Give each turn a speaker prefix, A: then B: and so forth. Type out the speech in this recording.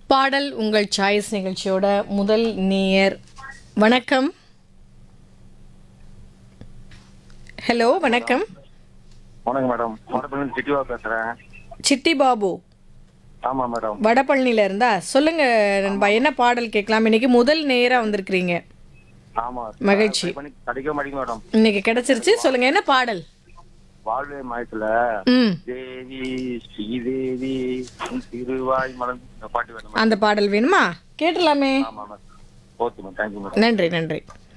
A: பாடல் உங்கள் சாய்ஸ் நிகழ்ச்சியோட முதல் நேயர் வணக்கம் ஹலோ வணக்கம்
B: வணக்கம் மேடம் வடபழனி சிட்டிவா பேசுறேன்
A: சிட்டி பாபு
B: ஆமா மேடம்
A: வடபழனில இருந்தா சொல்லுங்க நண்பா என்ன பாடல் கேட்கலாம் இன்னைக்கு முதல் நேரா வந்திருக்கிறீங்க
B: ஆமா
A: மகிழ்ச்சி.
B: try பண்ணி கிடைக்க மாட்டேங்குது மேடம்
A: இன்னைக்கு கிடைச்சிருச்சு சொல்லுங்க என்ன பாடல்
B: வாழ்வே மாயத்துல
A: ம்
B: தேவி ஸ்ரீதேவி உன் திருவாய் மலர்ந்து இந்த பாட்டு வேணும் மேடம்
A: அந்த பாடல் வேணுமா கேட்டலாமே
B: ஆமா madam okay madam thank you madam
A: நன்றி நன்றி